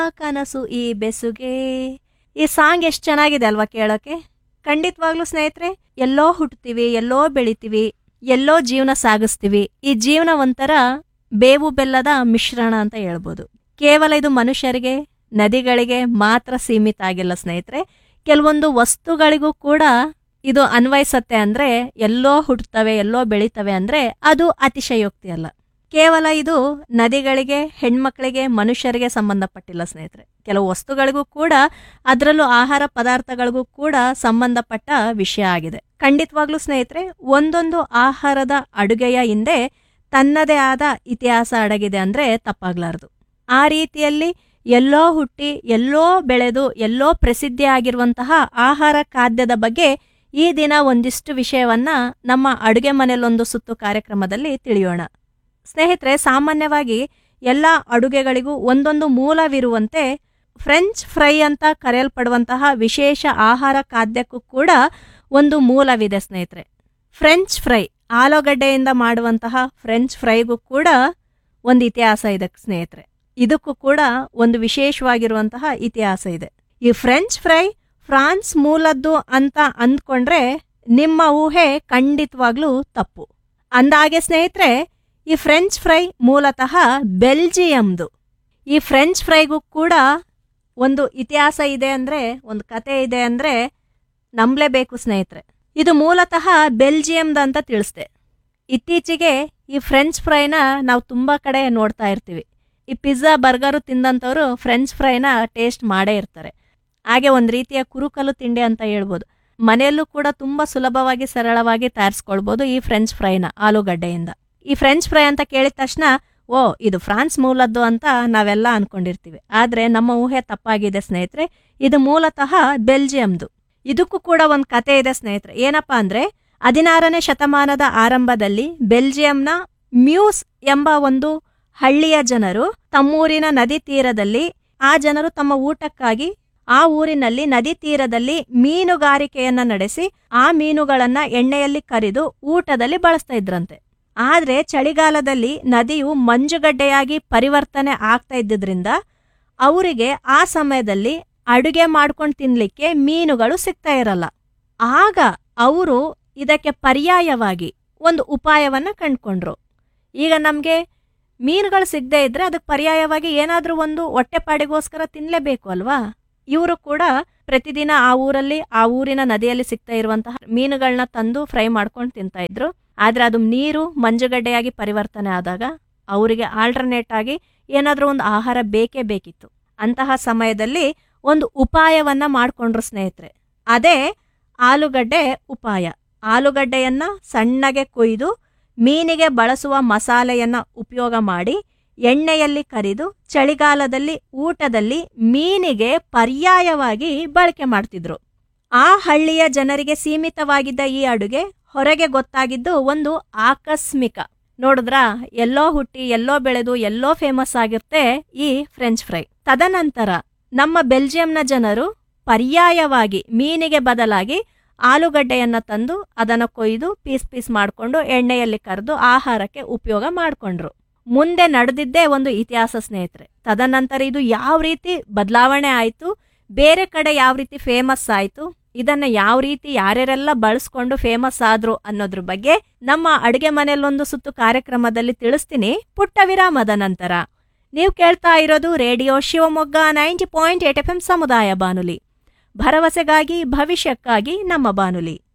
ಕನಸು ಈ ಬೆಸುಗೆ ಈ ಸಾಂಗ್ ಎಷ್ಟು ಚೆನ್ನಾಗಿದೆ ಅಲ್ವಾ ಕೇಳೋಕೆ ಖಂಡಿತವಾಗ್ಲೂ ಸ್ನೇಹಿತರೆ ಎಲ್ಲೋ ಹುಟ್ಟುತ್ತೀವಿ ಎಲ್ಲೋ ಬೆಳಿತೀವಿ ಎಲ್ಲೋ ಜೀವನ ಸಾಗಿಸ್ತೀವಿ ಈ ಜೀವನ ಒಂಥರ ಬೇವು ಬೆಲ್ಲದ ಮಿಶ್ರಣ ಅಂತ ಹೇಳ್ಬೋದು ಕೇವಲ ಇದು ಮನುಷ್ಯರಿಗೆ ನದಿಗಳಿಗೆ ಮಾತ್ರ ಸೀಮಿತ ಆಗಿಲ್ಲ ಸ್ನೇಹಿತರೆ ಕೆಲವೊಂದು ವಸ್ತುಗಳಿಗೂ ಕೂಡ ಇದು ಅನ್ವಯಿಸತ್ತೆ ಅಂದ್ರೆ ಎಲ್ಲೋ ಹುಟ್ಟುತ್ತವೆ ಎಲ್ಲೋ ಬೆಳಿತವೆ ಅಂದ್ರೆ ಅದು ಅತಿಶಯೋಕ್ತಿ ಅಲ್ಲ ಕೇವಲ ಇದು ನದಿಗಳಿಗೆ ಹೆಣ್ಮಕ್ಳಿಗೆ ಮನುಷ್ಯರಿಗೆ ಸಂಬಂಧಪಟ್ಟಿಲ್ಲ ಸ್ನೇಹಿತರೆ ಕೆಲವು ವಸ್ತುಗಳಿಗೂ ಕೂಡ ಅದರಲ್ಲೂ ಆಹಾರ ಪದಾರ್ಥಗಳಿಗೂ ಕೂಡ ಸಂಬಂಧಪಟ್ಟ ವಿಷಯ ಆಗಿದೆ ಖಂಡಿತವಾಗ್ಲೂ ಸ್ನೇಹಿತರೆ ಒಂದೊಂದು ಆಹಾರದ ಅಡುಗೆಯ ಹಿಂದೆ ತನ್ನದೇ ಆದ ಇತಿಹಾಸ ಅಡಗಿದೆ ಅಂದ್ರೆ ತಪ್ಪಾಗ್ಲಾರ್ದು ಆ ರೀತಿಯಲ್ಲಿ ಎಲ್ಲೋ ಹುಟ್ಟಿ ಎಲ್ಲೋ ಬೆಳೆದು ಎಲ್ಲೋ ಪ್ರಸಿದ್ಧಿ ಆಗಿರುವಂತಹ ಆಹಾರ ಖಾದ್ಯದ ಬಗ್ಗೆ ಈ ದಿನ ಒಂದಿಷ್ಟು ವಿಷಯವನ್ನ ನಮ್ಮ ಅಡುಗೆ ಮನೆಯಲ್ಲೊಂದು ಸುತ್ತು ಕಾರ್ಯಕ್ರಮದಲ್ಲಿ ತಿಳಿಯೋಣ ಸ್ನೇಹಿತರೆ ಸಾಮಾನ್ಯವಾಗಿ ಎಲ್ಲ ಅಡುಗೆಗಳಿಗೂ ಒಂದೊಂದು ಮೂಲವಿರುವಂತೆ ಫ್ರೆಂಚ್ ಫ್ರೈ ಅಂತ ಕರೆಯಲ್ಪಡುವಂತಹ ವಿಶೇಷ ಆಹಾರ ಖಾದ್ಯಕ್ಕೂ ಕೂಡ ಒಂದು ಮೂಲವಿದೆ ಸ್ನೇಹಿತರೆ ಫ್ರೆಂಚ್ ಫ್ರೈ ಆಲೂಗಡ್ಡೆಯಿಂದ ಮಾಡುವಂತಹ ಫ್ರೆಂಚ್ ಫ್ರೈಗೂ ಕೂಡ ಒಂದು ಇತಿಹಾಸ ಇದೆ ಸ್ನೇಹಿತರೆ ಇದಕ್ಕೂ ಕೂಡ ಒಂದು ವಿಶೇಷವಾಗಿರುವಂತಹ ಇತಿಹಾಸ ಇದೆ ಈ ಫ್ರೆಂಚ್ ಫ್ರೈ ಫ್ರಾನ್ಸ್ ಮೂಲದ್ದು ಅಂತ ಅಂದ್ಕೊಂಡ್ರೆ ನಿಮ್ಮ ಊಹೆ ಖಂಡಿತವಾಗ್ಲೂ ತಪ್ಪು ಅಂದಾಗೆ ಸ್ನೇಹಿತರೆ ಈ ಫ್ರೆಂಚ್ ಫ್ರೈ ಮೂಲತಃ ಬೆಲ್ಜಿಯಂದು ಈ ಫ್ರೆಂಚ್ ಫ್ರೈಗೂ ಕೂಡ ಒಂದು ಇತಿಹಾಸ ಇದೆ ಅಂದ್ರೆ ಒಂದು ಕತೆ ಇದೆ ಅಂದ್ರೆ ನಂಬಲೇಬೇಕು ಸ್ನೇಹಿತರೆ ಇದು ಮೂಲತಃ ಬೆಲ್ಜಿಯಂದ ಅಂತ ತಿಳಿಸ್ದೆ ಇತ್ತೀಚೆಗೆ ಈ ಫ್ರೆಂಚ್ ಫ್ರೈನ ನಾವು ತುಂಬ ಕಡೆ ನೋಡ್ತಾ ಇರ್ತೀವಿ ಈ ಪಿಜ್ಜಾ ಬರ್ಗರು ತಿಂದಂಥವ್ರು ಫ್ರೆಂಚ್ ಫ್ರೈನ ಟೇಸ್ಟ್ ಮಾಡೇ ಇರ್ತಾರೆ ಹಾಗೆ ಒಂದು ರೀತಿಯ ಕುರುಕಲು ತಿಂಡಿ ಅಂತ ಹೇಳ್ಬೋದು ಮನೆಯಲ್ಲೂ ಕೂಡ ತುಂಬ ಸುಲಭವಾಗಿ ಸರಳವಾಗಿ ತಯಾರಿಸ್ಕೊಳ್ಬೋದು ಈ ಫ್ರೆಂಚ್ ಫ್ರೈನ ಆಲೂಗಡ್ಡೆಯಿಂದ ಈ ಫ್ರೆಂಚ್ ಫ್ರೈ ಅಂತ ಕೇಳಿದ ತಕ್ಷಣ ಓ ಇದು ಫ್ರಾನ್ಸ್ ಮೂಲದ್ದು ಅಂತ ನಾವೆಲ್ಲ ಅನ್ಕೊಂಡಿರ್ತೀವಿ ಆದ್ರೆ ನಮ್ಮ ಊಹೆ ತಪ್ಪಾಗಿದೆ ಸ್ನೇಹಿತರೆ ಇದು ಮೂಲತಃ ಬೆಲ್ಜಿಯಂದು ಇದಕ್ಕೂ ಕೂಡ ಒಂದು ಕತೆ ಇದೆ ಸ್ನೇಹಿತರೆ ಏನಪ್ಪಾ ಅಂದ್ರೆ ಹದಿನಾರನೇ ಶತಮಾನದ ಆರಂಭದಲ್ಲಿ ಬೆಲ್ಜಿಯಂನ ಮ್ಯೂಸ್ ಎಂಬ ಒಂದು ಹಳ್ಳಿಯ ಜನರು ತಮ್ಮೂರಿನ ನದಿ ತೀರದಲ್ಲಿ ಆ ಜನರು ತಮ್ಮ ಊಟಕ್ಕಾಗಿ ಆ ಊರಿನಲ್ಲಿ ನದಿ ತೀರದಲ್ಲಿ ಮೀನುಗಾರಿಕೆಯನ್ನ ನಡೆಸಿ ಆ ಮೀನುಗಳನ್ನ ಎಣ್ಣೆಯಲ್ಲಿ ಕರಿದು ಊಟದಲ್ಲಿ ಬಳಸ್ತಾ ಇದ್ರಂತೆ ಆದ್ರೆ ಚಳಿಗಾಲದಲ್ಲಿ ನದಿಯು ಮಂಜುಗಡ್ಡೆಯಾಗಿ ಪರಿವರ್ತನೆ ಆಗ್ತಾ ಇದ್ದಿದ್ರಿಂದ ಅವರಿಗೆ ಆ ಸಮಯದಲ್ಲಿ ಅಡುಗೆ ಮಾಡ್ಕೊಂಡು ತಿನ್ಲಿಕ್ಕೆ ಮೀನುಗಳು ಸಿಗ್ತಾ ಇರಲ್ಲ ಆಗ ಅವರು ಇದಕ್ಕೆ ಪರ್ಯಾಯವಾಗಿ ಒಂದು ಉಪಾಯವನ್ನ ಕಂಡ್ಕೊಂಡ್ರು ಈಗ ನಮಗೆ ಮೀನುಗಳು ಸಿಗದೆ ಇದ್ರೆ ಅದಕ್ಕೆ ಪರ್ಯಾಯವಾಗಿ ಏನಾದರೂ ಒಂದು ಹೊಟ್ಟೆಪಾಡಿಗೋಸ್ಕರ ತಿನ್ನಲೇಬೇಕು ಅಲ್ವಾ ಇವರು ಕೂಡ ಪ್ರತಿದಿನ ಆ ಊರಲ್ಲಿ ಆ ಊರಿನ ನದಿಯಲ್ಲಿ ಸಿಗ್ತಾ ಇರುವಂತಹ ಮೀನುಗಳನ್ನ ತಂದು ಫ್ರೈ ಮಾಡ್ಕೊಂಡು ತಿಂತಾ ಇದ್ರು ಆದ್ರೆ ಅದು ನೀರು ಮಂಜುಗಡ್ಡೆಯಾಗಿ ಪರಿವರ್ತನೆ ಆದಾಗ ಅವರಿಗೆ ಆಲ್ಟರ್ನೇಟ್ ಆಗಿ ಏನಾದರೂ ಒಂದು ಆಹಾರ ಬೇಕೇ ಬೇಕಿತ್ತು ಅಂತಹ ಸಮಯದಲ್ಲಿ ಒಂದು ಉಪಾಯವನ್ನ ಮಾಡ್ಕೊಂಡ್ರು ಸ್ನೇಹಿತರೆ ಅದೇ ಆಲೂಗಡ್ಡೆ ಉಪಾಯ ಆಲೂಗಡ್ಡೆಯನ್ನ ಸಣ್ಣಗೆ ಕೊಯ್ದು ಮೀನಿಗೆ ಬಳಸುವ ಮಸಾಲೆಯನ್ನ ಉಪಯೋಗ ಮಾಡಿ ಎಣ್ಣೆಯಲ್ಲಿ ಕರಿದು ಚಳಿಗಾಲದಲ್ಲಿ ಊಟದಲ್ಲಿ ಮೀನಿಗೆ ಪರ್ಯಾಯವಾಗಿ ಬಳಕೆ ಮಾಡ್ತಿದ್ರು ಆ ಹಳ್ಳಿಯ ಜನರಿಗೆ ಸೀಮಿತವಾಗಿದ್ದ ಈ ಅಡುಗೆ ಹೊರಗೆ ಗೊತ್ತಾಗಿದ್ದು ಒಂದು ಆಕಸ್ಮಿಕ ನೋಡಿದ್ರಾ ಎಲ್ಲೋ ಹುಟ್ಟಿ ಎಲ್ಲೋ ಬೆಳೆದು ಎಲ್ಲೋ ಫೇಮಸ್ ಆಗಿರುತ್ತೆ ಈ ಫ್ರೆಂಚ್ ಫ್ರೈ ತದನಂತರ ನಮ್ಮ ಬೆಲ್ಜಿಯಂನ ಜನರು ಪರ್ಯಾಯವಾಗಿ ಮೀನಿಗೆ ಬದಲಾಗಿ ಆಲೂಗಡ್ಡೆಯನ್ನ ತಂದು ಅದನ್ನು ಕೊಯ್ದು ಪೀಸ್ ಪೀಸ್ ಮಾಡಿಕೊಂಡು ಎಣ್ಣೆಯಲ್ಲಿ ಕರೆದು ಆಹಾರಕ್ಕೆ ಉಪಯೋಗ ಮಾಡಿಕೊಂಡ್ರು ಮುಂದೆ ನಡೆದಿದ್ದೇ ಒಂದು ಇತಿಹಾಸ ಸ್ನೇಹಿತರೆ ತದನಂತರ ಇದು ಯಾವ ರೀತಿ ಬದಲಾವಣೆ ಆಯಿತು ಬೇರೆ ಕಡೆ ಯಾವ ರೀತಿ ಫೇಮಸ್ ಆಯಿತು ಇದನ್ನ ಯಾವ ರೀತಿ ಯಾರ್ಯಾರೆಲ್ಲ ಬಳಸ್ಕೊಂಡು ಫೇಮಸ್ ಆದ್ರು ಅನ್ನೋದ್ರ ಬಗ್ಗೆ ನಮ್ಮ ಅಡುಗೆ ಮನೆಯಲ್ಲೊಂದು ಸುತ್ತು ಕಾರ್ಯಕ್ರಮದಲ್ಲಿ ತಿಳಿಸ್ತೀನಿ ಪುಟ್ಟ ವಿರಾಮದ ನಂತರ ನೀವು ಕೇಳ್ತಾ ಇರೋದು radio Shivamogga ninety point eight F M ಸಮುದಾಯ ಬಾನುಲಿ ಭರವಸೆಗಾಗಿ ಭವಿಷ್ಯಕ್ಕಾಗಿ ನಮ್ಮ ಬಾನುಲಿ